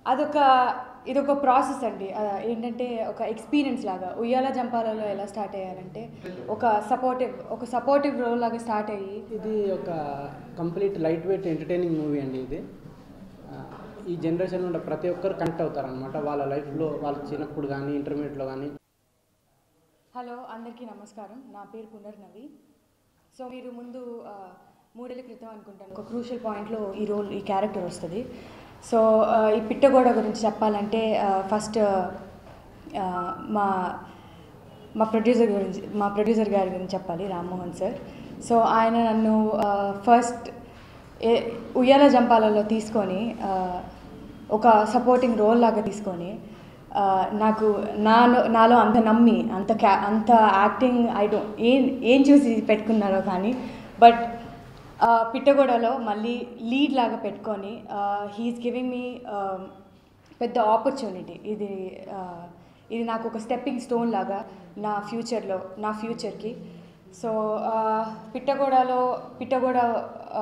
అదొక ఇదొక ప్రాసెస్ అండి ఆ, ఏంటంటే ఒక ఎక్స్పీరియన్స్ లాగా ఉయ్యాల జంపాలలో ఎలా స్టార్ట్ అయ్యారంటే ఒక సపోర్టివ్ ఒక సపోర్టివ్ రోల్ లాగా స్టార్ట్ అయ్యి ఇది ఒక complete light weight entertaining movie అండి ఇది ఆ, ఈ జనరేషన్లో ఉండే ప్రతి ఒక్కరు కనెక్ట్ అవుతారనమాట వాళ్ళ లైఫ్లో వాళ్ళ చిన్నప్పుడు కానీ ఇంటర్మీడియట్లో కానీ హలో అందరికీ నమస్కారం నా పేరు పునర్నవి సో మీరు ముందు ఆ, మూడేళ్ల క్రితం అనుకుంటాను ఒక క్రూషియల్ పాయింట్లో ఈ రోల్ ఈ క్యారెక్టర్ వస్తుంది సో ఆ, ఈ పిట్టగోడ గురించి చెప్పాలంటే ఫస్ట్ మా మా ప్రొడ్యూసర్ గురించి మా ప్రొడ్యూసర్ గారి గురించి చెప్పాలి రామ్మోహన్ సార్ సో ఆయన నన్ను ఫస్ట్ ఏ ఉయ్యాల జంపాలలో తీసుకొని ఆ, ఒక సపోర్టింగ్ రోల్ లాగా తీసుకొని ఆ, నాకు నాలో నాలో అంత నమ్మి అంత క్యా అంత యాక్టింగ్ ఐ డోంట్ ఏం ఏం చూసి పెట్టుకున్నారో కానీ బట్ పిట్టగొడలో మళ్ళీ లీడ్ లాగా పెట్టుకొని హీఈస్ గివింగ్ మీ పెద్ద ఆపర్చునిటీ ఇది ఆ, ఇది నాకు ఒక స్టెప్పింగ్ స్టోన్ లాగా నా ఫ్యూచర్లో నా ఫ్యూచర్కి సో పిట్టగోడలో పిట్టగోడ ఆ,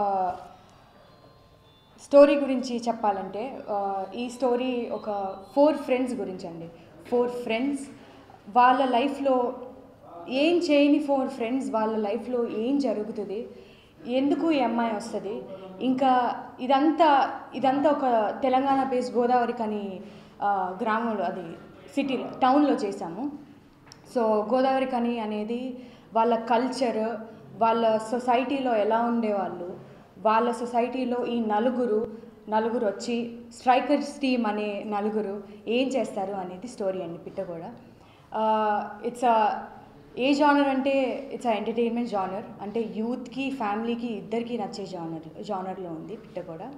స్టోరీ గురించి చెప్పాలంటే ఆ, ఈ స్టోరీ ఒక ఫోర్ ఫ్రెండ్స్ గురించి అండి ఫోర్ ఫ్రెండ్స్ వాళ్ళ లైఫ్లో ఏం చేయని ఫోర్ ఫ్రెండ్స్ వాళ్ళ లైఫ్లో ఏం జరుగుతుంది ఎందుకు ఈ అమ్మాయి వస్తుంది ఇంకా ఇదంతా ఇదంతా ఒక తెలంగాణ బేస్ గోదావరి కని ఆ, గ్రామంలో అది సిటీలో టౌన్లో చేశాము సో గోదావరి కని అనేది వాళ్ళ కల్చర్ వాళ్ళ సొసైటీలో ఎలా ఉండేవాళ్ళు వాళ్ళ సొసైటీలో ఈ నలుగురు నలుగురు వచ్చి స్ట్రైకర్స్ టీమ్ అనే నలుగురు ఏం చేస్తారు అనేది స్టోరీ అండి పిట్ట కూడా ఇట్స్ ఏ జానర్ అంటే ఇట్స్ ఎంటర్టైన్మెంట్ జానర్ అంటే యూత్కి ఫ్యామిలీకి ఇద్దరికి నచ్చే జానర్ జానర్లో ఉంది పిట్ట కూడా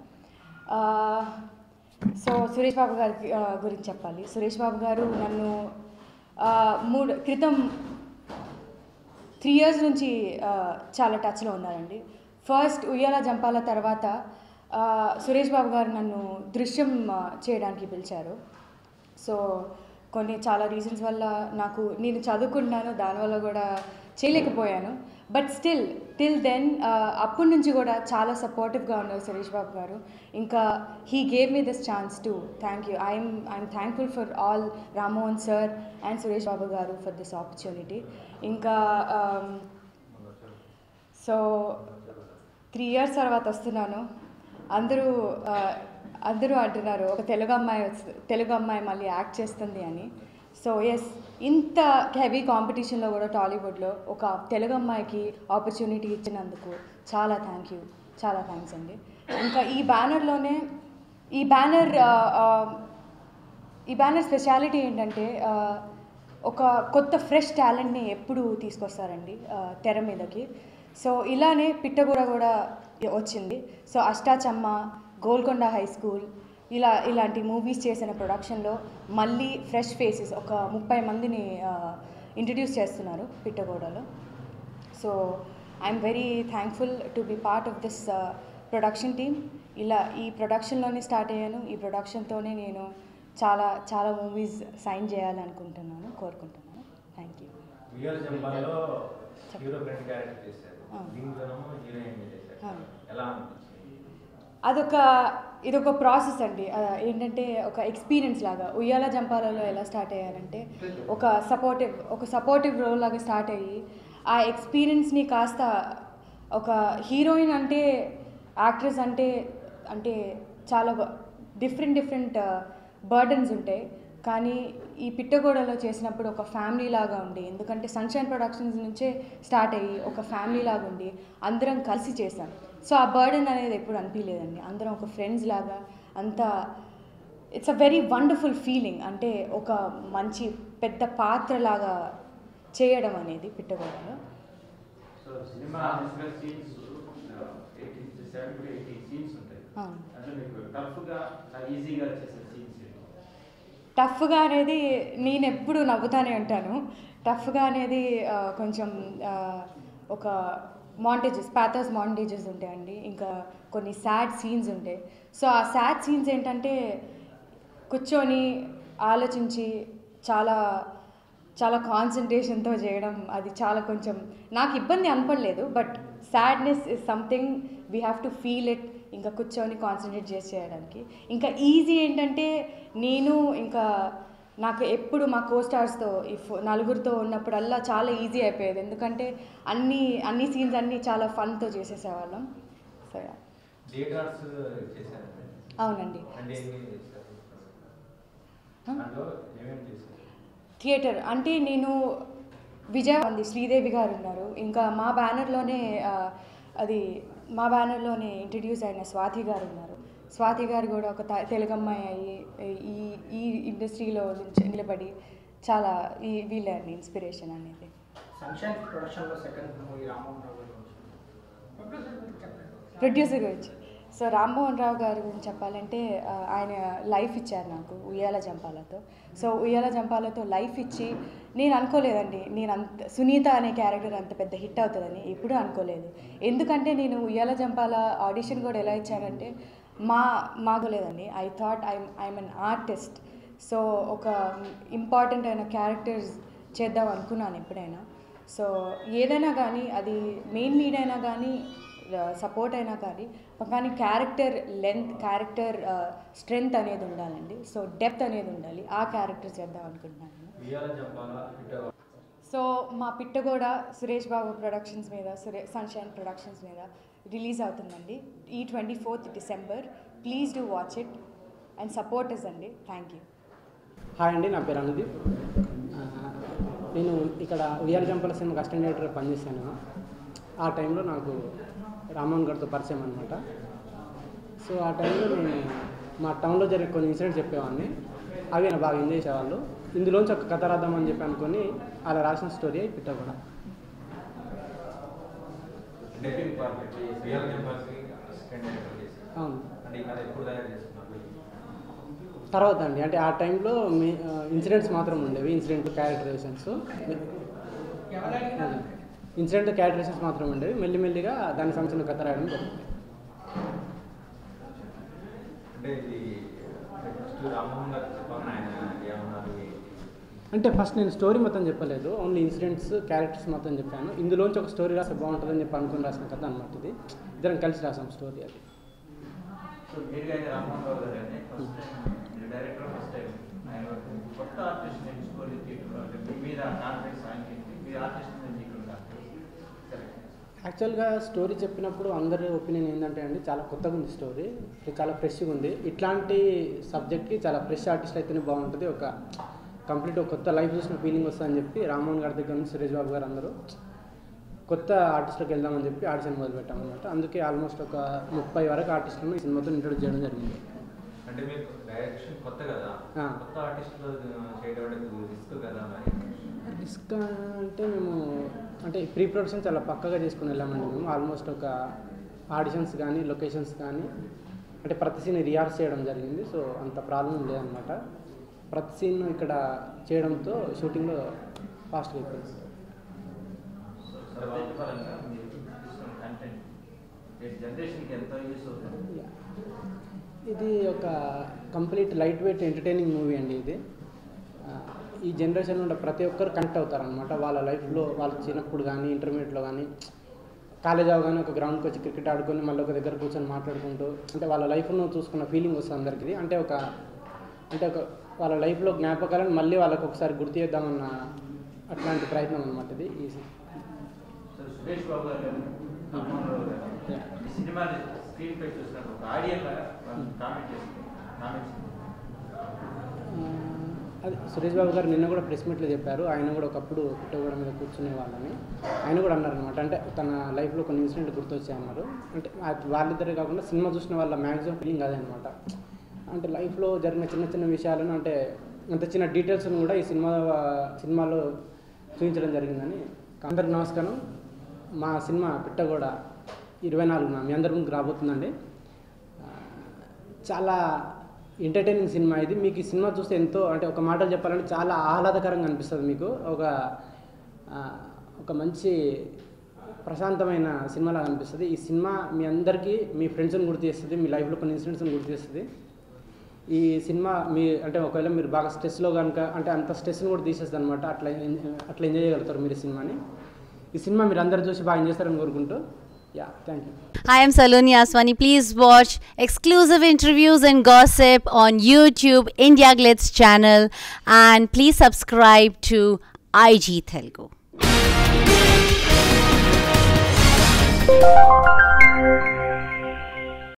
సో సురేష్ బాబు గారి ఆ, గురించి చెప్పాలి సురేష్ బాబు గారు నన్ను ఆ, మూడు క్రితం త్రీ ఇయర్స్ నుంచి ఆ, చాలా టచ్లో ఉన్నారండి ఫస్ట్ ఉయ్యాల జంపాల తర్వాత ఆ, సురేష్ బాబు గారు నన్ను దృశ్యం ఆ, చేయడానికి పిలిచారు సో కొన్ని చాలా రీజన్స్ వల్ల నాకు నేను చదువుకున్నాను దానివల్ల కూడా చేయలేకపోయాను బట్ స్టిల్ టిల్ దెన్ అప్పటి నుంచి కూడా చాలా సపోర్టివ్గా ఉన్నారు సురేష్ బాబు గారు ఇంకా he gave me this chance to thank you I'm I'm thankful for all Rammohan sir and Suresh Babu garu for this opportunity ఇంకా సో త్రీ ఇయర్స్ తర్వాత వస్తున్నాను అందరూ ఆ, అందరూ అంటున్నారు ఒక తెలుగు అమ్మాయి వస్తు- తెలుగు అమ్మాయి మళ్ళీ యాక్ట్ చేస్తుంది అని సో ఎస్ ఇంత హెవీ కాంపిటీషన్లో కూడా టాలీవుడ్లో ఒక తెలుగు అమ్మాయికి ఆపర్చునిటీ ఇచ్చినందుకు చాలా థ్యాంక్ యూ చాలా థ్యాంక్స్ అండి ఇంకా ఈ బ్యానర్లోనే ఈ బ్యానర్ ఈ బ్యానర్ స్పెషాలిటీ ఏంటంటే ఆ, ఒక కొత్త ఫ్రెష్ టాలెంట్ని ఎప్పుడు తీసుకొస్తారండి ఆ, తెర మీదకి సో ఇలానే పిట్టగూర కూడా వచ్చింది so Ashtachamma Golconda high school ఇలా ఇలాంటి మూవీస్ చేసిన ప్రొడక్షన్లో మళ్ళీ ఫ్రెష్ ఫేసెస్ ఒక ముప్పై మందిని ఇంట్రడ్యూస్ చేస్తున్నారు పిట్టగూడలో so I'm very thankful to be part of this production team ఇలా ఈ ప్రొడక్షన్లోనే స్టార్ట్ అయ్యాను ఈ ప్రొడక్షన్తోనే నేను చాలా చాలా మూవీస్ సైన్ చేయాలనుకుంటున్నాను కోరుకుంటున్నాను థ్యాంక్ యూ వియర్ జంపాల్లో హీరో ఫ్రెండ్ క్యారెక్టర్ చేశారు ఆ. దీంట్లోనేమో హీరోయిన్ చేశారు ఆ. ఎలా అనిపించింది అదొక ఇదొక ప్రాసెస్ అండి ఆ, ఏంటంటే ఒక ఎక్స్పీరియన్స్ లాగా ఉయ్యాల జంపాలలో ఎలా స్టార్ట్ అయ్యారంటే ఒక సపోర్టివ్ ఒక సపోర్టివ్ రోల్ లాగా స్టార్ట్ అయ్యి ఆ ఎక్స్పీరియన్స్ని కాస్త ఒక హీరోయిన్ అంటే యాక్ట్రెస్ అంటే అంటే చాలా డిఫరెంట్ డిఫరెంట్ బర్డన్స్ ఉంటాయి కానీ ఈ పిట్టగోడలో చేసినప్పుడు ఒక ఫ్యామిలీ లాగా ఉండి ఎందుకంటే సన్షైన్ ప్రొడక్షన్స్ నుంచే స్టార్ట్ అయ్యి ఒక ఫ్యామిలీ లాగా ఉండి అందరం కలిసి చేసాం సో ఆ బర్డన్ అనేది ఎప్పుడు అనిపించలేదండి అందరం ఒక ఫ్రెండ్స్ లాగా అంతా it's uh very wonderful feeling అంటే ఒక మంచి పెద్ద పాత్ర లాగా చేయడం అనేది పిట్టగోడలో సో సినిమా scenes eighty seven to eighty scenes ఉంటాయి అవును. అంటే మీకు టఫ్గా ఈజీగా చేసే సీన్స్ టఫ్గా అనేది నేను ఎప్పుడు నవ్వుతానే ఉంటాను టఫ్గా అనేది ఆ, కొంచెం ఆ, ఒక మాంటేజెస్ ప్యాథర్స్ మాంటేజెస్ ఉంటాయండి ఇంకా కొన్ని సాడ్ సీన్స్ ఉంటాయి సో ఆ సాడ్ సీన్స్ ఏంటంటే కూర్చొని ఆలోచించి చాలా చాలా కాన్సన్ట్రేషన్తో చేయడం అది చాలా కొంచెం నాకు ఇబ్బంది అనపడలేదు but sadness is something we have to feel it ఇంకా కూర్చొని కాన్సన్ట్రేట్ చేసి చేయడానికి ఇంకా ఈజీ ఏంటంటే నేను ఇంకా నాకు ఎప్పుడు మా కో స్టార్స్తో ఇఫ్ నలుగురితో ఉన్నప్పుడల్లా చాలా ఈజీ అయిపోయేది ఎందుకంటే అన్ని అన్ని సీన్స్ అన్నీ చాలా ఫన్తో చేసేసేవాళ్ళం సో థియేటర్స్ చేశారు అవునండి అంటే ఏమి చేశారు Huh? దాంట్లో ఏమేమి చేశారు థియేటర్ అంటే నేను విజయవాడ శ్రీదేవి గారు ఉన్నారు ఇంకా మా బ్యానర్లోనే ఆ, అది మా బ్యానర్లోనే ఇంట్రడ్యూస్ అయిన స్వాతి గారు ఉన్నారు స్వాతి గారు కూడా ఒక త- తెలుగు అమ్మాయి అయ్యి ఈ ఈ ఇండస్ట్రీలో నుంచి నిలబడి చాలా ఈ వీళ్ళండి ఇన్స్పిరేషన్ అనేది సన్షైన్ ప్రొడక్షన్లో second movie Ramohan Rao garu producer గురించి సో రామ్మోహన్ రావు గారి గురించి చెప్పాలంటే ఆ, ఆయన లైఫ్ ఇచ్చారు నాకు ఉయ్యాల జంపాలతో సో ఉయ్యాల జంపాలతో లైఫ్ ఇచ్చి నేను అనుకోలేదండి నేను అంత సునీత అనే క్యారెక్టర్ అంత పెద్ద హిట్ అవుతుందని ఎప్పుడూ అనుకోలేదు ఎందుకంటే నేను ఉయ్యాల జంపాల ఆడిషన్ కూడా ఎలా ఇచ్చానంటే మా మాగోలేదండి I thought I I'm an artist so ఒక ఇంపార్టెంట్ అయిన క్యారెక్టర్స్ చేద్దాం అనుకున్నాను ఎప్పుడైనా సో ఏదైనా కానీ అది మెయిన్ లీడ్ అయినా కానీ సపోర్ట్ అయినా కానీ కానీ క్యారెక్టర్ లెంత్ క్యారెక్టర్ స్ట్రెంగ్త్ అనేది ఉండాలండి సో డెప్త్ అనేది ఉండాలి ఆ క్యారెక్టర్ చేద్దాం అనుకుంటున్నాను ఉయ్యాల జంపాల పిట్ట సో మా పిట్టగోడ సురేష్ బాబు ప్రొడక్షన్స్ మీద సురే సన్షైన్ ప్రొడక్షన్స్ మీద రిలీజ్ అవుతుందండి ఈ twenty fourth December please do watch it and support is అండి థ్యాంక్ యూ హాయ్ అండి నా పేరు అనుదీప్ ఆ, నేను ఇక్కడ ఉయ్యాల జంపల సినిమాకి అసిస్టెంట్ డైరెక్టర్గా పనిచేశాను ఆ టైంలో నాకు రామోహన్ గారితో పరిచయం అనమాట సో ఆ టైంలో నేను మా టౌన్లో జరిగే కొన్ని ఇన్సిడెంట్స్ చెప్పేవాడిని అవి ఆయన బాగా ఎంజాయ్ చేసేవాళ్ళు ఇందులోంచి ఒక కథ రాద్దామని చెప్పి అనుకొని అలా రాసిన స్టోరీ పిట్ట కూడా అంటే ఉయ్యాల జంపాలకి సెకండ్ డైరెక్టర్ చేశారు అవును అంటే ఈ కథ ఎప్పుడు తయారు చేస్తున్నారు తర్వాత అండి అంటే ఆ టైంలో మీ ఇన్సిడెంట్స్ మాత్రం ఉండేవి ఇన్సిడెంట్ క్యారెక్టరైజేషన్స్ ఇన్సిడెంట్ క్యారెక్టరైజేషన్స్ మాత్రం ఉండేవి మెల్లిమెల్లిగా దానికి సంబంధించిన కథ రాయడం జరిగింది అంటే ఇది ఫస్ట్ రామ్మోహన్ గారు చెప్పాలని ఆయన ఏమన్నారు ఏంటి? అంటే ఫస్ట్ నేను స్టోరీ మొత్తం చెప్పలేదు ఓన్లీ ఇన్సిడెంట్స్ క్యారెక్టర్స్ మొత్తం చెప్పాను ఇందులోంచి ఒక స్టోరీ రాస్తే బాగుంటుందని చెప్పి అనుకుని రాసిన కథ అనమాట ఇది ఇద్దరం కలిసి రాసాం స్టోరీ అది సో మీరుగా అయితే రామ్మోహన్ రావు గారు అని ఫస్ట్ టైం మీరు డైరెక్టర్ ఫస్ట్ టైం ఆయన కొత్త ఆర్టిస్ట్ ఎంచుకొని తీయటంలో అంటే మీ మీద కాన్ఫిడెన్స్ ఆయనకి ఏంటి? మీరు ఆర్టిస్ట్ ఎంచుకుంటా సెలెక్ట్ యాక్చువల్గా స్టోరీ చెప్పినప్పుడు అందరి ఒపీనియన్ ఏంటంటే అండి చాలా కొత్తగా ఉంది స్టోరీ చాలా ఫ్రెష్గా ఉంది ఇట్లాంటి సబ్జెక్ట్కి చాలా ఫ్రెష్ ఆర్టిస్ట్ అయితేనే బాగుంటుంది ఒక కంప్లీట్ ఒక కొత్త లైఫ్ చూసిన ఫీలింగ్ వస్తుందని చెప్పి రామ్మోహన్ గారి దగ్గర నుంచి సురేష్ బాబు గారు అందరూ కొత్త ఆర్టిస్ట్లకు వెళ్దామని చెప్పి ఆడిషన్ మొదలుపెట్టాం అనమాట అందుకే ఆల్మోస్ట్ ఒక ముప్పై వరకు ఆర్టిస్టులను ఈ సినిమాతో ఇంట్రొడ్యూస్ చేయడం జరిగింది అంటే మీరు డైరెక్షన్ కొత్త కదా ఆ. కొత్త ఆర్టిస్టులు చేయడం అంటే రిస్క్ కదా మరి రిస్క్ అంటే మేము అంటే ప్రీ ప్రొడక్షన్ చాలా పక్కగా చేసుకుని వెళ్ళామండి మేము ఆల్మోస్ట్ ఒక ఆడిషన్స్ కానీ లొకేషన్స్ కానీ అంటే ప్రతి సీన్ రిహార్స్ చేయడం జరిగింది సో అంత ప్రాబ్లం లేదనమాట ప్రతి సీన్ ఇక్కడ చేయడంతో షూటింగ్లో ఫాస్ట్గా అయిపోయింది సబ్జెక్ట్ పరంగా మీరు తీసుకున్న కంటెంట్ జనరేషన్కి ఎంతో యూస్ అవుతుంది ఇది ఒక complete light weight entertaining movie అండి ఇది ఆ, ఈ జనరేషన్లో ఉండే ప్రతి ఒక్కరు కనెక్ట్ అవుతారనమాట వాళ్ళ లైఫ్లో వాళ్ళ చిన్నప్పుడు కానీ ఇంటర్మీడియట్లో కానీ కాలేజ్ అవగానే ఒక గ్రౌండ్కి వచ్చి క్రికెట్ ఆడుకొని మళ్ళీ ఒక దగ్గర కూర్చొని మాట్లాడుకుంటూ అంటే వాళ్ళ లైఫ్ను చూసుకున్న ఫీలింగ్ వస్తుంది అందరికీ అంటే ఒక అంటే ఒక వాళ్ళ లైఫ్లో జ్ఞాపకాలను మళ్ళీ వాళ్ళకి ఒకసారి గుర్తు చేద్దామన్న అట్లాంటి ప్రయత్నం అనమాట ఇది ఈ సి- సో సురేష్ బాబు గారు కానీ రామ్మోహన్ రావు గారు Yeah. ఈ సినిమా స్క్రీన్ పై చూసినప్పుడు ఒక ఆడియన్ లాగా కామెంట్ చేస్తుంది కామెంట్స్ ఆ, అదే సురేష్ బాబు గారు నిన్న కూడా ప్రెస్ మీట్లో చెప్పారు ఆయన కూడా ఒకప్పుడు పుట్టగోడ మీద కూర్చునే వాళ్ళని ఆయన కూడా అన్నారు అనమాట అంటే తన లైఫ్లో కొన్ని ఇన్సిడెంట్ గుర్తొచ్చాయి అన్నారు అంటే అది వాళ్ళిద్దరే కాకుండా సినిమా చూసిన వాళ్ళ మ్యాక్సిమం ఫీలింగ్ అదే అనమాట అంటే లైఫ్లో జరిగిన చిన్న చిన్న విషయాలను అంటే అంత చిన్న డీటెయిల్స్ను కూడా ఈ సినిమా సినిమాలో చూపించడం జరిగిందని అందరికి నమస్కారం మా సినిమా పిట్టగోడ ఇరవై నాలుగున మీ అందరి ముందుకు రాబోతుందండి ఆ, చాలా ఎంటర్టైనింగ్ సినిమా ఇది మీకు ఈ సినిమా చూస్తే ఎంతో అంటే ఒక మాటలు చెప్పాలంటే చాలా ఆహ్లాదకరంగా అనిపిస్తుంది మీకు ఒక ఆ, ఒక మంచి ప్రశాంతమైన సినిమాలాగా అనిపిస్తుంది ఈ సినిమా మీ అందరికీ మీ ఫ్రెండ్స్ని గుర్తు చేస్తుంది మీ లైఫ్లో కొన్ని ఇన్సిడెంట్స్ని గుర్తు చేస్తుంది ఈ సినిమా మీ అంటే ఒకవేళ మీరు బాగా స్ట్రెస్లో కనుక అంటే అంత స్ట్రెస్ని కూడా తీసేస్తుంది అనమాట అట్లా ఎన్- అట్లా ఎంజాయ్ చేయగలుగుతారు మీరు ఈ సినిమాని ఈ సినిమా మీరు అందరు చూసి బాగా ఎంజాయ్ చేస్తారని కోరుకుంటూ yeah thank you Hi, I'm Saloni Aswani. Please watch exclusive interviews and gossip on YouTube, India Glitz channel, and please subscribe to IG Telugu.